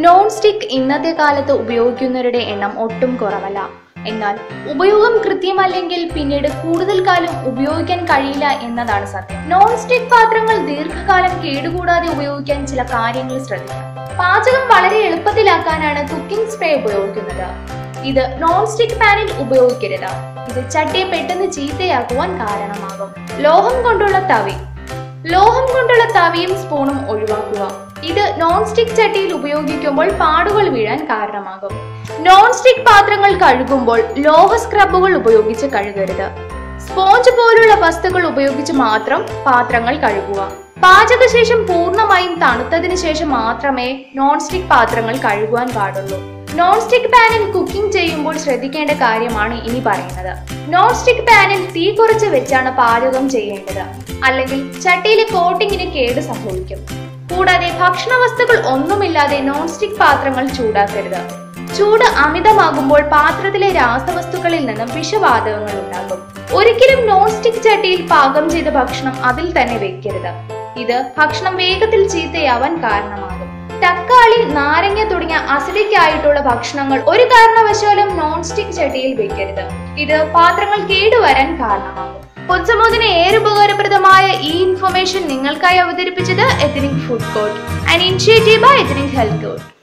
non stick ഇന്നത്തെ കാലത്ത് ഉപയോഗിക്കുന്നവരുടെ എണ്ണം ഒട്ടും കുറവല്ല എന്നാൽ ഉപയോഗം കൃത്യമല്ലെങ്കിൽ പിന്നീട് കൂടുതൽ കാലം ഉപയോഗിക്കാൻ കഴിയില്ല എന്നതാണ് സത്യം നോൺ സ്റ്റിക്ക് പാത്രങ്ങൾ ദീർഘകാലം കേടുകൂടാതെ ഉപയോഗിക്കാൻ ചില കാര്യങ്ങൾ ശ്രദ്ധിക്കണം പാചകം വളരെ എളുപ്പത്തിലാക്കാനാണ് കുക്കിംഗ് സ്പ്രേ ഉപയോഗിക്കുന്നത് ഇത് നോൺ സ്റ്റിക്ക് പാനിൽ ഉപയോഗിക്കരുത് ഇത് ചട്ടിയെ പെട്ടെന്ന് ചീത്തയാക്കുവാൻ കാരണമാകും ലോഹം കൊണ്ടുള്ള തവി ലോഹം കൊണ്ടുള്ള തവിയും സ്പൂണും ഒഴിവാക്കുക ഇത് നോൺ സ്റ്റിക്ക് ചട്ടിയിൽ ഉപയോഗിക്കുമ്പോൾ പാടുകൾ വീഴാൻ കാരണമാകും നോൺ സ്റ്റിക്ക് പാത്രങ്ങൾ കഴുകുമ്പോൾ ലോഹ സ്ക്രബുകൾ ഉപയോഗിച്ച് കഴുകരുത് സ്പോഞ്ച് പോലുള്ള വസ്തുക്കൾ ഉപയോഗിച്ച് മാത്രം പാത്രങ്ങൾ കഴുകുക പാചകശേഷം പൂർണ്ണമായും തണുത്തതിനു ശേഷം മാത്രമേ നോൺ സ്റ്റിക്ക് പാത്രങ്ങൾ കഴുകുവാൻ പാടുള്ളൂ നോൺ സ്റ്റിക്ക് പാനിൽ കുക്കിംഗ് ചെയ്യുമ്പോൾ ശ്രദ്ധിക്കേണ്ട കാര്യമാണ് ഇനി പറയുന്നത് നോൺ സ്റ്റിക്ക് പാനിൽ തീ കുറച്ച് വെച്ചാണ് പാചകം ചെയ്യേണ്ടത് അല്ലെങ്കിൽ ചട്ടിയിലെ കോട്ടിങ്ങിന് കേട് സംഭവിക്കും കൂടാതെ ഭക്ഷണ വസ്തുക്കൾ ഒന്നുമില്ലാതെ നോൺ സ്റ്റിക്ക് പാത്രങ്ങൾ ചൂടാക്കരുത് ചൂട് അമിതമാകുമ്പോൾ പാത്രത്തിലെ രാസവസ്തുക്കളിൽ നിന്നും വിഷവാതകങ്ങൾ ഉണ്ടാകും ഒരിക്കലും നോൺ സ്റ്റിക്ക് ചട്ടിയിൽ പാകം ചെയ്ത ഭക്ഷണം അതിൽ തന്നെ വെക്കരുത് ഇത് ഭക്ഷണം വേഗത്തിൽ ചീത്തയാവാൻ കാരണമാകും തക്കാളി നാരങ്ങ തുടങ്ങിയ അസിഡിക് ആയിട്ടുള്ള ഭക്ഷണങ്ങൾ ഒരു കാരണവശാലും നോൺ സ്റ്റിക്ക് ചട്ടിയിൽ വെക്കരുത് ഇത് പാത്രങ്ങൾ കേടുവരാൻ കാരണമാകും പൊതുസമൂഹത്തിന് ഏറെ ഉപകാരപ്രദമായ ഈ ഇൻഫർമേഷൻ നിങ്ങൾക്കായി അവതരിപ്പിച്ചത് ethnic food court and initiative by ethnic health court